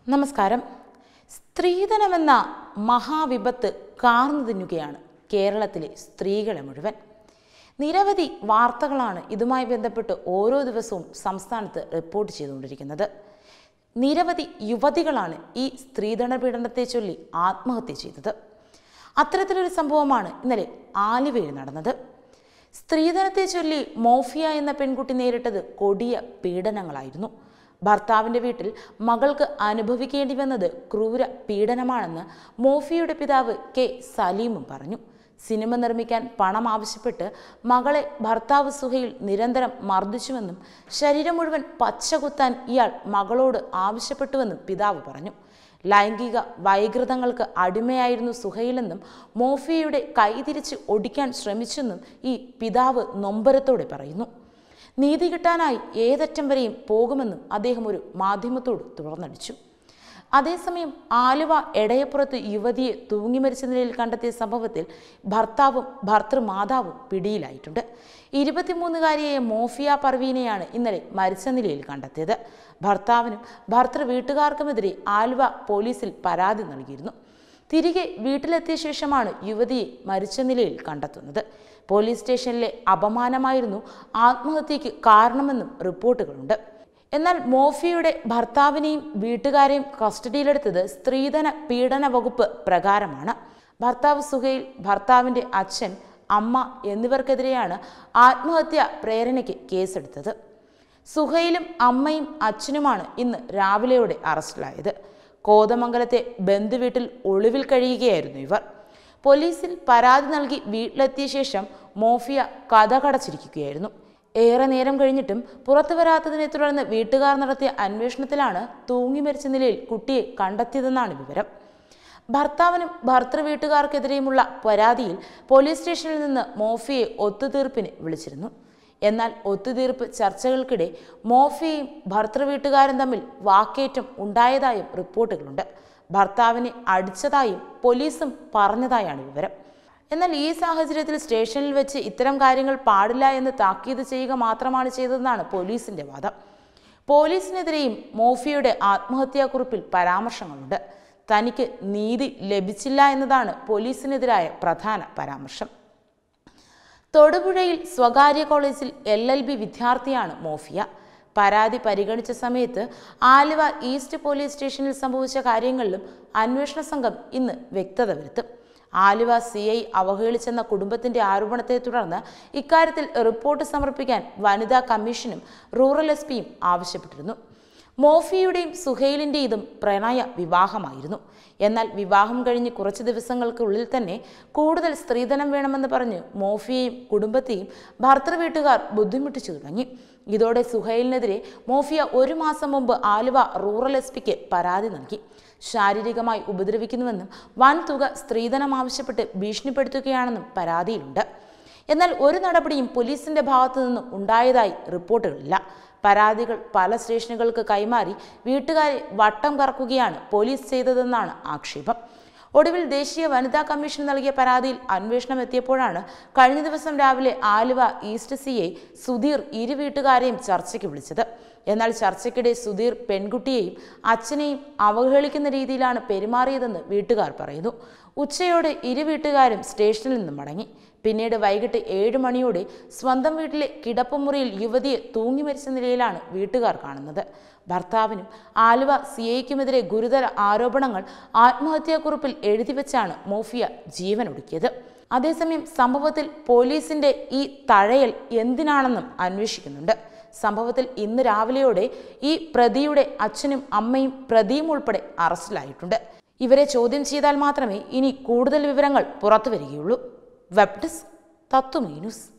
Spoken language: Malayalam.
നമസ്കാരം സ്ത്രീധനമെന്ന മഹാവിപത്ത് കാർന്നു തിന്നുകയാണ് കേരളത്തിലെ സ്ത്രീകളെ മുഴുവൻ നിരവധി വാർത്തകളാണ് ഇതുമായി ബന്ധപ്പെട്ട് ഓരോ ദിവസവും സംസ്ഥാനത്ത് റിപ്പോർട്ട് ചെയ്തുകൊണ്ടിരിക്കുന്നത് നിരവധി യുവതികളാണ് ഈ സ്ത്രീധന പീഡനത്തെ ചൊല്ലി ആത്മഹത്യ ചെയ്തത് അത്തരത്തിലൊരു സംഭവമാണ് ഇന്നലെ ആലുവയിൽ നടന്നത് സ്ത്രീധനത്തെ ചൊല്ലി മോഫിയ എന്ന പെൺകുട്ടി നേരിട്ടത് കൊടിയ പീഡനങ്ങളായിരുന്നു ഭർത്താവിൻ്റെ വീട്ടിൽ മകൾക്ക് അനുഭവിക്കേണ്ടി വന്നത് ക്രൂര പീഡനമാണെന്ന് മോഫിയയുടെ പിതാവ് കെ സലീമും പറഞ്ഞു സിനിമ നിർമ്മിക്കാൻ പണം ആവശ്യപ്പെട്ട് മകളെ ഭർത്താവ് സുഹയിൽ നിരന്തരം മർദ്ദിച്ചുവെന്നും ശരീരം മുഴുവൻ പച്ചകുത്താൻ ഇയാൾ മകളോട് ആവശ്യപ്പെട്ടുവെന്നും പിതാവ് പറഞ്ഞു ലൈംഗിക വൈകൃതങ്ങൾക്ക് അടിമയായിരുന്നു സുഹൈലെന്നും മോഫിയയുടെ കൈതിരിച്ച് ഒടിക്കാൻ ശ്രമിച്ചെന്നും ഈ പിതാവ് നൊമ്പരത്തോടെ പറയുന്നു നീതി കിട്ടാനായി ഏതറ്റം വരെയും പോകുമെന്നും അദ്ദേഹം ഒരു മാധ്യമത്തോട് തുറന്നടിച്ചു അതേസമയം ആലുവ എടയപ്പുറത്ത് യുവതിയെ തൂങ്ങി മരിച്ച നിലയിൽ കണ്ടെത്തിയ സംഭവത്തിൽ ഭർത്താവും ഭർത്തൃമാതാവും പിടിയിലായിട്ടുണ്ട് ഇരുപത്തിമൂന്നുകാരിയായ മോഫിയ പർവീനെയാണ് ഇന്നലെ മരിച്ച നിലയിൽ കണ്ടെത്തിയത് ഭർത്താവിനും ഭർത്തൃ വീട്ടുകാർക്കുമെതിരെ ആലുവ പോലീസിൽ പരാതി നൽകിയിരുന്നു തിരികെ വീട്ടിലെത്തിയ ശേഷമാണ് യുവതിയെ മരിച്ച നിലയിൽ കണ്ടെത്തുന്നത് പോലീസ് സ്റ്റേഷനിലെ അപമാനമായിരുന്നു ആത്മഹത്യയ്ക്ക് കാരണമെന്നും റിപ്പോർട്ടുകളുണ്ട് എന്നാൽ മോഫിയുടെ ഭർത്താവിനെയും വീട്ടുകാരെയും കസ്റ്റഡിയിലെടുത്തത് സ്ത്രീധന പീഡന വകുപ്പ് പ്രകാരമാണ് ഭർത്താവ് സുഹൈൽ ഭർത്താവിൻ്റെ അച്ഛൻ അമ്മ എന്നിവർക്കെതിരെയാണ് ആത്മഹത്യ പ്രേരണയ്ക്ക് കേസെടുത്തത് സുഹൈലും അമ്മയും അച്ഛനുമാണ് ഇന്ന് രാവിലെയോടെ അറസ്റ്റിലായത് കോതമംഗലത്തെ ബന്ധുവീട്ടിൽ ഒളിവിൽ കഴിയുകയായിരുന്നു ഇവർ പോലീസിൽ പരാതി നൽകി വീട്ടിലെത്തിയ ശേഷം മോഫിയ കഥ കടച്ചിരിക്കുകയായിരുന്നു ഏറെ നേരം കഴിഞ്ഞിട്ടും പുറത്തു വരാത്തതിനെ തുടർന്ന് വീട്ടുകാർ നടത്തിയ അന്വേഷണത്തിലാണ് തൂങ്ങി മരിച്ച നിലയിൽ കുട്ടിയെ കണ്ടെത്തിയതെന്നാണ് വിവരം ഭർത്താവിനും ഭർത്തൃ വീട്ടുകാർക്കെതിരെയുമുള്ള പരാതിയിൽ പോലീസ് സ്റ്റേഷനിൽ നിന്ന് മോഫിയെ ഒത്തുതീർപ്പിന് വിളിച്ചിരുന്നു എന്നാൽ ഒത്തുതീർപ്പ് ചർച്ചകൾക്കിടെ മോഫിയയും ഭർത്തൃ വീട്ടുകാരും തമ്മിൽ വാക്കേറ്റം ഉണ്ടായതായും റിപ്പോർട്ടുകളുണ്ട് ഭർത്താവിനെ അടിച്ചതായും പോലീസും പറഞ്ഞതായാണ് വിവരം എന്നാൽ ഈ സാഹചര്യത്തിൽ സ്റ്റേഷനിൽ വെച്ച് ഇത്തരം കാര്യങ്ങൾ പാടില്ല എന്ന് താക്കീത് ചെയ്യുക മാത്രമാണ് ചെയ്തതെന്നാണ് പോലീസിന്റെ വാദം പോലീസിനെതിരെയും മോഫിയുടെ ആത്മഹത്യാക്കുറിപ്പിൽ പരാമർശങ്ങളുണ്ട് തനിക്ക് നീതി ലഭിച്ചില്ല എന്നതാണ് പോലീസിനെതിരായ പ്രധാന പരാമർശം തൊടുപുഴയിൽ സ്വകാര്യ കോളേജിൽ എൽ എൽ ബി വിദ്യാർത്ഥിയാണ് മോഫിയ പരാതി പരിഗണിച്ച സമയത്ത് ആലുവ ഈസ്റ്റ് പോലീസ് സ്റ്റേഷനിൽ സംഭവിച്ച കാര്യങ്ങളിലും അന്വേഷണ സംഘം ഇന്ന് വ്യക്തത വരുത്തും ആലുവ സി ഐ അവഹേളിച്ചെന്ന കുടുംബത്തിന്റെ ആരോപണത്തെ തുടർന്ന് ഇക്കാര്യത്തിൽ റിപ്പോർട്ട് സമർപ്പിക്കാൻ വനിതാ കമ്മീഷനും റൂറൽ എസ് പിയും ആവശ്യപ്പെട്ടിരുന്നു മോഫിയുടെയും സുഹൈലിൻ്റെതും പ്രണയ വിവാഹമായിരുന്നു എന്നാൽ വിവാഹം കഴിഞ്ഞ് കുറച്ച് ദിവസങ്ങൾക്കുള്ളിൽ തന്നെ കൂടുതൽ സ്ത്രീധനം വേണമെന്ന് പറഞ്ഞ് മോഫിയെയും കുടുംബത്തെയും ഭർത്തൃ വീട്ടുകാർ ബുദ്ധിമുട്ടിച്ചു തുടങ്ങി ഇതോടെ സുഹൈലിനെതിരെ മോഫിയ ഒരു മാസം മുമ്പ് ആലുവ റൂറൽ എസ് പിക്ക് പരാതി നൽകി ശാരീരികമായി ഉപദ്രവിക്കുന്നുവെന്നും വൻ തുക സ്ത്രീധനം ആവശ്യപ്പെട്ട് ഭീഷണിപ്പെടുത്തുകയാണെന്നും പരാതിയിലുണ്ട് എന്നാൽ ഒരു നടപടിയും പോലീസിന്റെ ഭാഗത്തു നിന്നും ഉണ്ടായതായി റിപ്പോർട്ടുകളില്ല പരാതികൾ പല സ്റ്റേഷനുകൾക്ക് കൈമാറി വീട്ടുകാരെ വട്ടം കറക്കുകയാണ് പോലീസ് ചെയ്തതെന്നാണ് ആക്ഷേപം ഒടുവിൽ ദേശീയ വനിതാ കമ്മീഷൻ നൽകിയ പരാതിയിൽ അന്വേഷണം എത്തിയപ്പോഴാണ് കഴിഞ്ഞ ദിവസം രാവിലെ Aluva east C I Sudheer ഇരു വീട്ടുകാരെയും ചർച്ചയ്ക്ക് വിളിച്ചത് എന്നാൽ ചർച്ചയ്ക്കിടെ സുധീർ പെൺകുട്ടിയെയും അച്ഛനെയും അവഹേളിക്കുന്ന രീതിയിലാണ് പെരുമാറിയതെന്ന് വീട്ടുകാർ പറയുന്നു ഉച്ചയോടെ ഇരു വീട്ടുകാരും സ്റ്റേഷനിൽ നിന്ന് മടങ്ങി പിന്നീട് വൈകിട്ട് ഏഴ് മണിയോടെ സ്വന്തം വീട്ടിലെ കിടപ്പുമുറിയിൽ യുവതിയെ തൂങ്ങി മരിച്ച നിലയിലാണ് വീട്ടുകാർ കാണുന്നത് ഭർത്താവിനും ആലുവ സി ഐക്കുമെതിരെ ഗുരുതര ആരോപണങ്ങൾ ആത്മഹത്യാക്കുറിപ്പിൽ എഴുതിവെച്ചാണ് മോഫിയ ജീവനൊടുക്കിയത് അതേസമയം സംഭവത്തിൽ പോലീസിന്റെ ഈ തഴയൽ എന്തിനാണെന്നും അന്വേഷിക്കുന്നുണ്ട് സംഭവത്തിൽ ഇന്ന് രാവിലെയോടെ ഈ പ്രതിയുടെ അച്ഛനും അമ്മയും പ്രതിയും ഉൾപ്പെടെ അറസ്റ്റിലായിട്ടുണ്ട് ഇവരെ ചോദ്യം ചെയ്താൽ മാത്രമേ ഇനി കൂടുതൽ വിവരങ്ങൾ പുറത്തു വരികയുള്ളൂ വെബ് ഡെസ്ക് തത്വമീ ന്യൂസ്